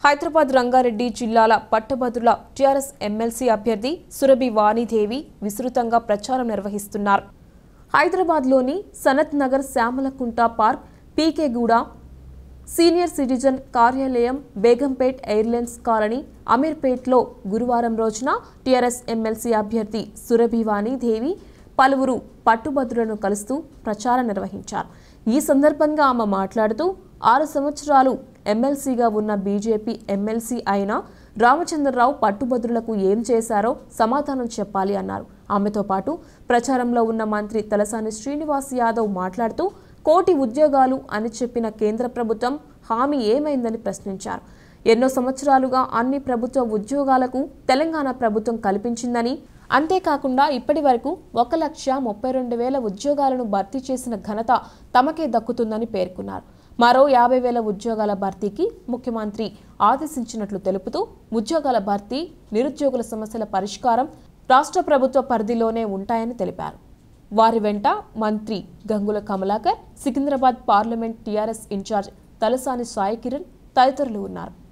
హైదరాబాద్ రంగారెడ్డి జిల్లాల పట్టభద్రుల TRS MLC అభ్యర్థి సురభి వాణిదేవి విస్తృతంగా ప్రచారం నిర్వహిస్తున్నారు హైదరాబాద్లోని సనత్ నగర్ శ్యామలకుంట పార్క్ పీకేగూడ సీనియర్ సిటిజన్ కార్యాలయం బేగంపేట్ ఎయిర్లైన్స్ కాలనీ అమీర్పేట్లో గురువారం రోజున టీఆర్ఎస్ ఎమ్మెల్సీ అభ్యర్థి సురభివాణి దేవి పలువురు పట్టుభద్రులను కలుస్తూ ప్రచారం నిర్వహించారు ఈ సందర్భంగా ఆమె మాట్లాడుతూ ఆరు సంవత్సరాలు ఎమ్మెల్సీగా ఉన్న బీజేపీ ఎమ్మెల్సీ అయిన రామచంద్రరావు పట్టుభద్రులకు ఏం చేశారో సమాధానం చెప్పాలి అన్నారు ఆమెతో పాటు ప్రచారంలో ఉన్న మంత్రి తలసాని శ్రీనివాస్ యాదవ్ మాట్లాడుతూ కోటి ఉద్యోగాలు అని చెప్పిన కేంద్ర ప్రభుత్వం హామీ ఏమైందని ప్రశ్నించారు ఎన్నో సంవత్సరాలుగా అన్ని ప్రభుత్వ ఉద్యోగాలకు తెలంగాణ ప్రభుత్వం కల్పించిందని అంతేకాకుండా ఇప్పటి వరకు ఒక లక్ష ముప్పై రెండు వేల ఉద్యోగాలను భర్తీ చేసిన ఘనత తమకే దక్కుతుందని పేర్కొన్నారు మరో యాభై వేల ఉద్యోగాల భర్తీకి ముఖ్యమంత్రి ఆదేశించినట్లు తెలుపుతూ ఉద్యోగాల భర్తీ నిరుద్యోగుల సమస్యల పరిష్కారం రాష్ట్ర ప్రభుత్వ పరిధిలోనే ఉంటాయని తెలిపారు వారి వెంట మంత్రి Gangula Kamalakar Secunderabad parliament TRS incharge Talasani Sai Kiran తదితరులు ఉన్నారు